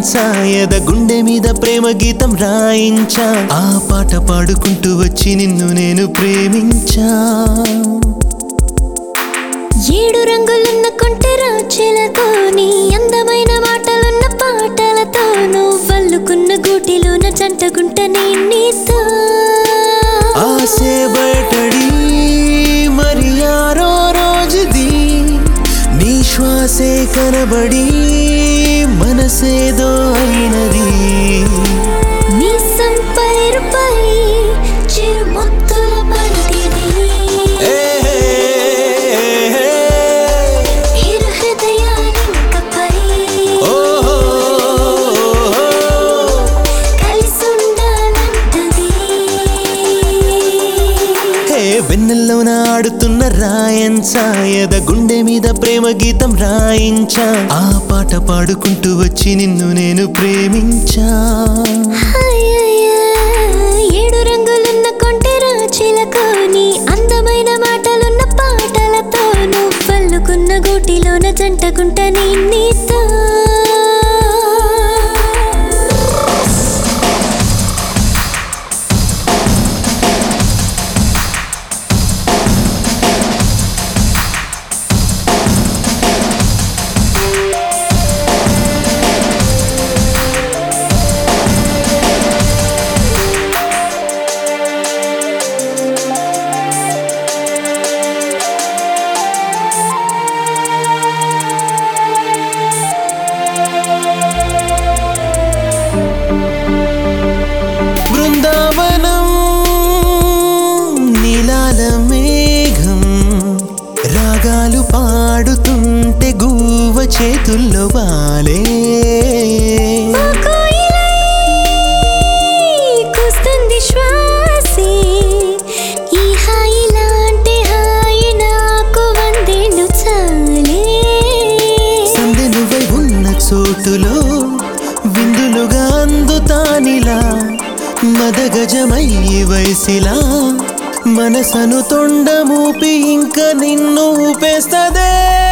రాయంచా ఎద గుండె మీద ప్రేమ గీతం రాయించా ఆ పాట పాడుకుంటూ వచ్చి నిన్ను నేను ప్రేమించా ఏడు రంగులున్న కొంటెరా చిలకో నీ అందమైన మాటలున్న పాటలతో నువ్వల్లుకున్న గూటిలోన జంటగుంట నీ నీతో ఆసే బయటడి మరి ఆరో రోజుది నీ శ్వాసే కనబడి మనసేదో అయినది నీ సంపైరుపై చిరుముత్తుల బంతిది ఏ, ఇరు హృదయాలింకపై ఓహో, కలిసుండాలంటది హే వెన్నెల్లోన ఆడుతున్న రాయంచా ఎద గుండె మీద ప్రేమ గీతం రాయించా ఆ పాట పాడుకుంటూ వచ్చి నిన్ను నేను ప్రేమించా హాయయ్య, ఏడు రంగులున్న కొంటెరా చిలకో నీ అందమైన మాటలున్న పాటలతో నువ్వల్లుకున్న గూటిలోన జంటగుంట నీ నీతో బృందావనం నీలాల మేఘం రాగాలు పాడుతుంటే గువ్వ చేతుల్లో వాలే ఓ కోయిలై కూస్తుంది శ్వాసే ఈ హాయి లాంటి హాయి నాకు వందేళ్ళు చాలే సందె నువ్వై ఉన్న చోటులో విందులుగా అందుతానిలా మదగజమై వయసిలా మనసను తొండమూపి ఇంక నిన్ను ఊపేస్తదే